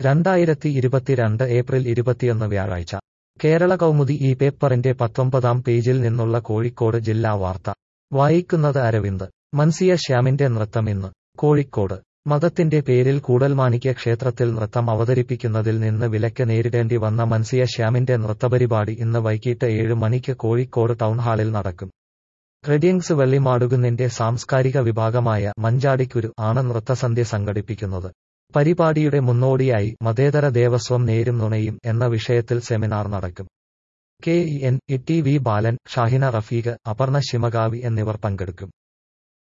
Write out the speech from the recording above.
രണ്ടായിരത്തി ഇരുപത്തിരണ്ട് ഏപ്രിൽ ഇരുപത്തിയൊന്ന് വ്യാഴാഴ്ച കേരള കൗമുദി ഈ പേപ്പറിന്റെ പത്തൊമ്പതാം പേജിൽ നിന്നുള്ള കോഴിക്കോട് ജില്ലാ വാർത്ത വായിക്കുന്നത് അരവിന്ദ് മൻസിയ ശ്യാമിന്റെ നൃത്തം ഇന്ന് കോഴിക്കോട് മതത്തിന്റെ പേരിൽ കൂടൽമാണിക്യ ക്ഷേത്രത്തിൽ നൃത്തം അവതരിപ്പിക്കുന്നതിൽ നിന്ന് വിലക്ക് നേരിടേണ്ടി വന്ന മൻസിയ ശ്യാമിന്റെ നൃത്തപരിപാടി ഇന്ന് വൈകിട്ട് ഏഴ് മണിക്ക് കോഴിക്കോട് ടൗൺഹാളിൽ നടക്കും റെഡിയങ്സ് വെള്ളിമാടുകുന്നിന്റെ സാംസ്കാരിക വിഭാഗമായ മഞ്ചാടിക്കുരു ആണ് നൃത്തസന്ധ്യ സംഘടിപ്പിക്കുന്നത് പരിപാടിയുടെ മുന്നോടിയായി മതേതര ദേവസ്വം നേരും നുണയും എന്ന വിഷയത്തിൽ സെമിനാർ നടക്കും K E N E T V Balan Shahina Rafeeq Aparna Shimakavi എന്നിവർ പങ്കെടുക്കും